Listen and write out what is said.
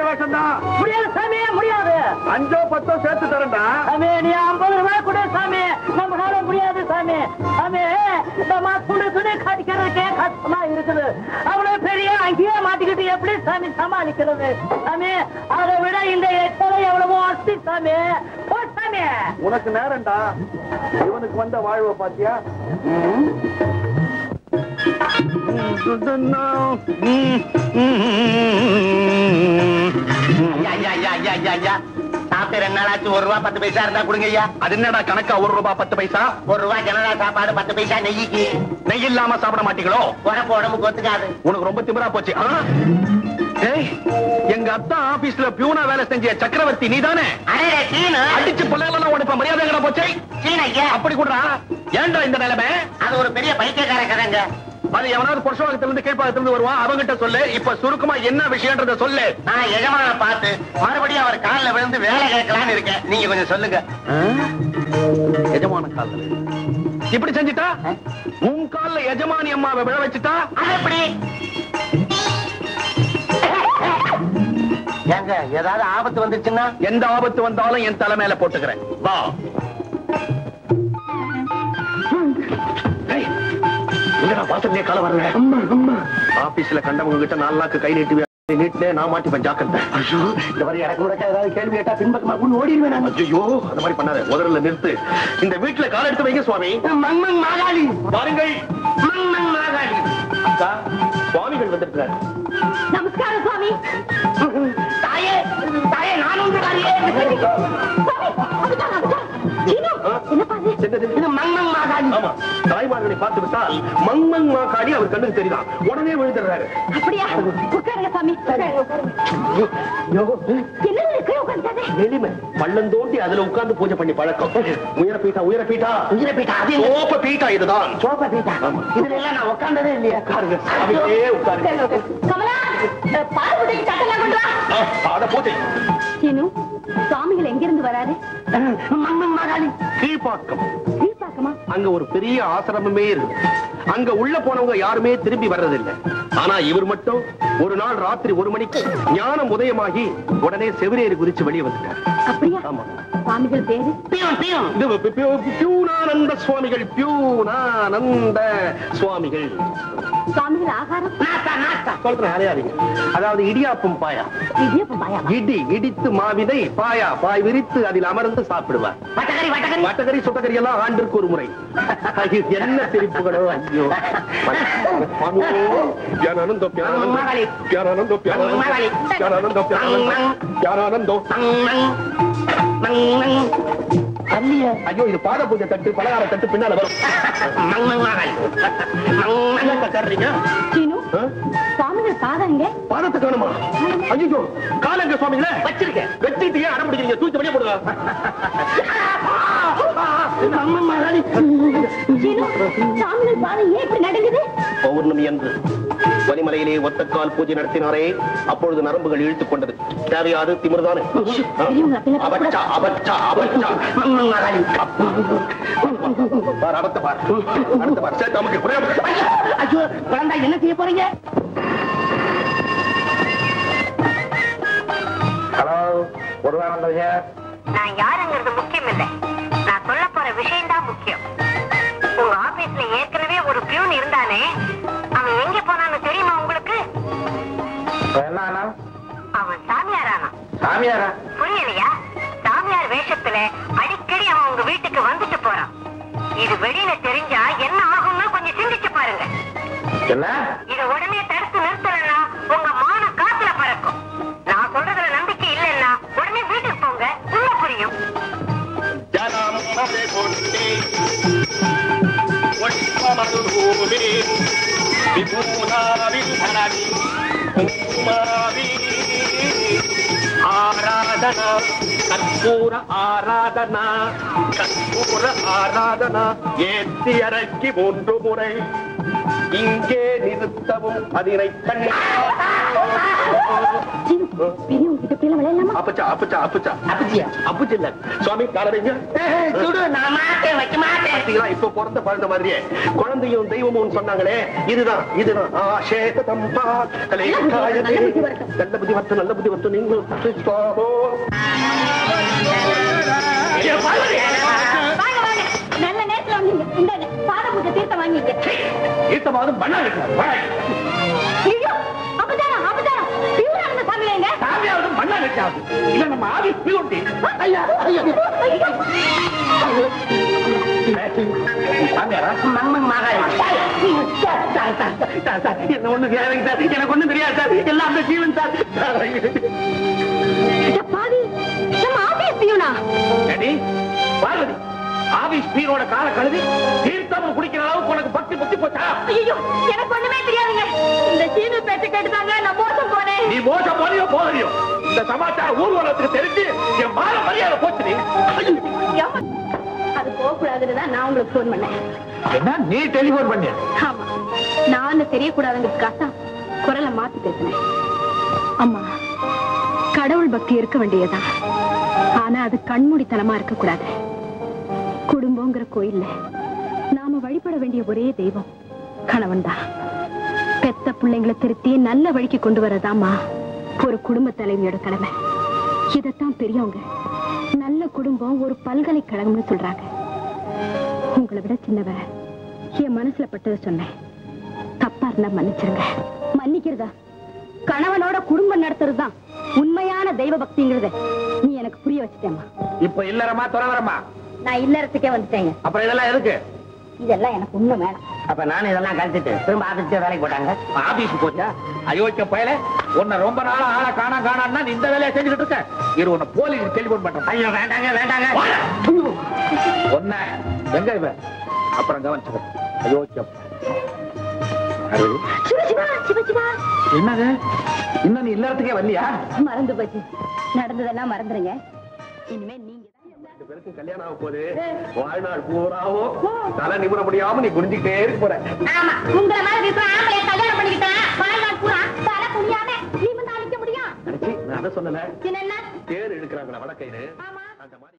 வேஷம் தான் முடியாது சாமி முடியாது அஞ்சோ பத்தோ சேர்த்து தரேன்டா சாமி நீ ஐம்பது ரூபாய் கொடு சாமி நம்மளால முடியாது சாமி சாமி நம்ம துணி துணி கடிக்கிறதுக்கே கஷ்டமா இருக்குது அவ்வளவு பெரிய அங்கேயே மாட்டிக்கிட்டு எப்படி சாமி சமாளிக்கிறது சாமி அதை விட இந்த எத்தனை எவ்வளவோ அஸ்தி சாமி போ சாமி உனக்கு நேரம்டா இவனுக்கு வந்த வாழ்வை பாத்தியா ஐயா ஐயா ஐயா ஐயா ஐயா ஐயா சாப்பிட்டு ரெண்டு நாளாச்சு ஒரு ரூபா பத்து பைசா இருந்தா கொடுங்க ஐயா அது என்னடா கணக்கா ஒரு ரூபாய் பத்து பைசா ஒரு ரூபா ஜனதா சாப்பாடு பத்து பைசா நெய்யிக்கு நெய் இல்லாம சாப்பிட மாட்டீங்களோ உடம்பு உடம்புக்கு ஒத்துக்காது உனக்கு ரொம்ப திமிரா போச்சு ஆ? ஏய், எங்க அத்தா ஆபீஸ்ல பியூனா வேலை செஞ்ச சக்கரவர்த்தி நீதானே அடே சீனு அடிச்சு பிள்ளைகளெல்லாம் உனக்கு மரியாதை எங்கடா போச்சு சீன ஐயா அப்படி கூடா ஏன்டா இந்த நிலைமை அது ஒரு பெரிய பைத்தியக்கார கதைங்க அது எவனாவது புருஷவாகத்துல இருந்து கீழ்ப்பாகத்துல இருந்து வருவான் அவங்கிட்ட சொல்லு இப்ப சுருக்கமா என்ன விஷயம்ன்றத சொல்லு நான் எஜமான பார்த்து மறுபடியும் அவர் காலில் விழுந்து வேலை கேட்கலான்னு இருக்கேன் நீங்க கொஞ்சம் சொல்லுங்க எஜமான கால்ல இப்படி செஞ்சுட்டா உன் கால்ல எஜமானி அம்மாவை விழ வச்சுட்டா அது எப்படி ஏங்க ஏதாவது ஆபத்து வந்துச்சுன்னா எந்த ஆபத்து வந்தாலும் என் தலை மேல போட்டுக்கிறேன் வா ஏய், என்னடா பாத்திரமே கால வரல ஆபீஸ்ல கண்டவங்க கிட்ட நாலு லாக்கு கை நீட்டு நீட்டினே நான் மாட்டிப்பேன் ஜாக்கிரதை ஐயோ இந்த மாதிரி எனக்கு கூட ஏதாவது கேள்வி கேட்டா பின்பக்கமா கொண்டு ஓடிடுவேன் நான் ஐயோ அந்த மாதிரி பண்ணாத முதல்ல நிறுத்து இந்த வீட்டுல கால் எடுத்து வைங்க சுவாமி மங்மங் மாகாளி வாருங்கள் மங்மங் மாகாளி அக்கா, சுவாமிகள் வந்திருக்கிறார் நமஸ்காரம் சுவாமி தாயே தாயே நானும் தாயே என்னது? இது மங்மங் மாகாளி ஆமா தாய்மார்களை பார்த்து விட்டால் மங்மங் மாக்காடி அவர் கண்ணுக்கு தெரியுதான் உடனே விழுந்துடுறாரு அப்படியா உட்காருங்க சாமி என்ன இருக்கு உட்காந்து எளிமை பள்ளம் தோண்டி அதுல உட்கார்ந்து பூஜை பண்ணி பழக்கம் உயர பீட்டா உயர பீட்டா உயிரை போயிட்டா அது என்ன? சோப்ப பீட்டா இதுதான் சோபா போயிட்டா இதுல எல்லாம் நான் உட்கார்ந்ததே இல்லையா உட்காருங்க சாமியே உட்காருங்க கமலா பார்வதிக்கு சட்டெல்லாம் கொண்டு வா ஆ, பாத பூஜை சீனு சுவாமிகள் எங்கிருந்து வராரு மங்மங் மாகாளி கீழ்பாக்கம் கீழ்பாக்கமா அங்க ஒரு பெரிய ஆசிரமமே இருக்கு அங்க உள்ள போனவங்க யாருமே திரும்பி வர்றதில்லை ஆனா இவர் மட்டும் ஒரு நாள் ராத்திரி ஒரு மணிக்கு ஞானம் உதயமாகி உடனே செவிரேறி குதிச்சு வெளியே வந்துட்டார் அப்படியா ஆமா சுவாமிகள் பேரு பியூன் பியூன் இது பி- பி- பியூனானந்த சுவாமிகள் பியூனானந்த சுவாமிகள் சுவாமிகள் ஆகாரம் நாத்தா நாத்தா சொல்றேன் அலையாதீங்க அதாவது இடியாப்பம் பாயா இடியப்பம் பாயாவா இடி இடித்து மாவிதை பாயா பாய் விரித்து அதில் அமர்ந்து சாப்பிடுவார் வட்டக்கறி வட்டக்கறி வட்டகரி சுட்டகரி எல்லாம் ஆண்டிற்கு ஒரு முறை ஐயோ, என்ன சிரிப்புகளோ ஐயோ பியானானந்தோ மகளே. பியானானந்தோ பியானானந்தோ மகளே. பியானானந்தோ பியானானந்தோ பியானானந்தோ மங்மங் மங்மங் அல்லியா ஐயோ இது பாத பூஜை தட்டு பலகார தட்டு பின்னால வரும் மங்மங் மாகாளி மங்மங் என்ன தர்றீங்க சீனு ஆ? சுவாமிகள் பாதம் இங்க பாதத்தை காணுமா ஐயோ காலங்க சுவாமிங்களே வச்சிருக்கேன் வெட்டிட்டு ஏன் அடம் பிடிக்கிறீங்க தூக்கி வெளியே போடுங்க மங்மங் மாகாளி சீனு சுவாமிகள் பாதம் ஏன் இப்படி நடுங்குது பௌர்ணமி அன்று வலிமலையிலே ஒத்தக்கால் பூஜை நடத்தினாரே அப்பொழுது நரம்புகள் இழுத்துக் கொண்டது தேவையாது திமிர்தானே பெரியவங்க அப்படிலாம் அபச்சா அபச்சா அபச்சா மங்மங் மாகாளி பார் அடுத்த பார் அடுத்த பார் சரி நமக்கு ஒரே ஒரு- ஐயோ குழந்தை என்ன செய்ய போறீங்க ஹலோ முருகானந்தம் ஹியர் நான் யாருங்கிறது முக்கியம் இல்லை நான் சொல்ல போற விஷயம் தான் முக்கியம் உங்க ஆபீஸ்ல ஏற்கனவே ஒரு பியூன் இருந்தானே அவன் எங்க போனான்னு தெரியுமா உங்களுக்கு என்ன அவன் சாமியாரானா சாமியாரா புரியலையா சாமியார் வேஷத்துல அடிக்கடி அவன் உங்க வீட்டுக்கு வந்துட்டு போறான் இது வெளியில தெரிஞ்சா என்ன ஆகும்னு கொஞ்சம் சிந்திச்சு பாருங்க என்ன இத உடனே தடுத்து நிறுத்தலன்னா உங்க மான காத்துல பறக்கும் நான் சொல்றதுல நம்பிக்கை இல்லைன்னா உடனே வீட்டுக்கு போங்க உள்ள புரியும் ஜலம் மலை கொண்டே ஒட்பமருபூமி விபூனாவில் தரணி குங்குமாவி ஆராதனா கற்பூர ஆராதனா கற்பூர ஆராதனா ஏத்தி இறக்கி மூன்று முறை இங்கே நிறுத்தவும் அதனை கண்ணி பெரியவங்க கிட்ட பிள்ளை விளையாடலாமா அப்பச்சா அப்பச்சா அப்பச்சா அப்பச்சியா அப்புச்சு இல்ல சுவாமி காலறீங்க சுடு நான் மாட்டேன் வைக்க மாட்டேன் பாத்தீங்களா இப்ப பிறந்த குழந்தை மாதிரியே குழந்தையும் தெய்வமும் சொன்னாங்களே இதுதான் இதுதான் ஆஷேத தம்பா கலை காயதே. நல்ல புத்தி வரட்டும் நல்ல புத்தி வரட்டும் நீங்களும் சுவாமோ. ஏ, பார்வதி! வாங்க வாங்க நல்ல நேரத்துல வந்தீங்க இந்த பாத பூஜை தீர்த்தம் வாங்கிங்க ஈட்டமாவது மண்ணா இருக்கிறார் ஐயோ அப்பதானா அப்பதானா பியூரா இருந்த சாமியில சாமியாவது மண்ணா இருக்காது இல்ல நம்ம ஆவி பியூட்டி ஐயா ஐயா சாமியாரா மண்மண் மகாய் என்ன ஒண்ணு தேவைங்க சார் எனக்கு ஒண்ணும் தெரியாது சார் எல்லாம் அந்த ஜீவன் சார் பாவி நம்ம ஆபீஸ் பியூனா ஏடி, பார்வதி ஆபீஸ் பீரோட கால கழுவி தீர்த்தம் குடிக்கிற அளவுக்கு உனக்கு பக்தி புத்தி போச்சா ஐயோ எனக்கு ஒண்ணுமே தெரியாதுங்க இந்த சீனு பேச்ச கேட்டுதாங்க நான் மோசம் போனேன் நீ மோசம் போறியோ போறியோ இந்த சமாச்சாரம் ஊர்வலத்துக்கு தெரிஞ்சு என் மான மரியாதை போச்சு நீ ஏம்மா? அது போகக்கூடாதுன்னு தான் நான் உங்களுக்கு ஃபோன் பண்ணேன் என்ன நீ டெலிபோன் பண்ணி ஆமா நான் தெரியக்கூடாதுங்கிறதுக்காக தான் குரலை மாத்தி பேசினேன் அம்மா கடவுள் பக்தி இருக்க வேண்டியதுதான் ஆனா அது கண்மூடித்தனமா இருக்க கூடாது குடும்பங்கிற கோயில்ல நாம வழிபட வேண்டிய ஒரே தெய்வம் கணவன் தான் பெத்த பிள்ளைங்களை திருத்தி நல்ல வழிக்கு கொண்டு வரதாம்மா ஒரு குடும்ப தலைவியோட கடமை இதத்தான் பெரியவங்க நல்ல குடும்பம் ஒரு பல்கலைக்கழகம்னு சொல்றாங்க உங்களை விட சின்னவ என் மனசுல பட்டதை சொன்னேன் தப்பா இருந்தா மன்னிச்சிருங்க மன்னிக்கிறதா கணவனோட குடும்பம் நடத்துறதுதான் உண்மையான தெய்வ பக்திங்கிறத நீ எனக்கு புரிய வச்சுட்டேம்மா இப்ப இல்லறமா துறவரமா நான் இல்லறதுக்கே வந்துட்டேங்க அப்புறம் இதெல்லாம் எதுக்கு இதெல்லாம் எனக்கு உண்மை வேணாம் அப்ப நானும் இதெல்லாம் கழிச்சிட்டு திரும்ப ஆபீஸ்க்கு வேலைக்கு போட்டாங்க ஆபீஸ் போச்சா அயோக்கிய பயல உன்னை ரொம்ப நாளா ஆளை காணா காணான்னா நீ இந்த வேலையை செஞ்சுக்கிட்டு இருக்க இரு உன்னை போலீஸ் டெலிபோன் பண்றேன் ஐயோ வேண்டாங்க வேண்டாங்க ஒன்ன எங்க இவ அப்புறம் கவனிச்சுக்க அயோக்கியம் அருள், சிவ சிவா சிவ சிவா என்னது இன்னும் நீ இல்லறதுக்கே வரலையா மறந்து போச்சு நடந்ததெல்லாம் மறந்துருங்க இனிமே நீங்க ரெண்டு பேருக்கும் கல்யாணம் ஆக போகுது வாழ்நாள் பூராவோ தலை நிமிர முடியாம நீ குடிஞ்சுக்கிட்டே இருக்க போற ஆமா உங்களை மாதிரி இருக்கிற ஆம்பளைய கல்யாணம் பண்ணிக்கிட்டா வாழ்நாள் பூரா தலை குனியாம நிமிர்ந்து அழிக்க முடியும் அடிச்சி, நான் அதை சொல்லல பின்ன என்ன தேர் எடுக்கிறாங்களா வடக்கைன்னு ஆமா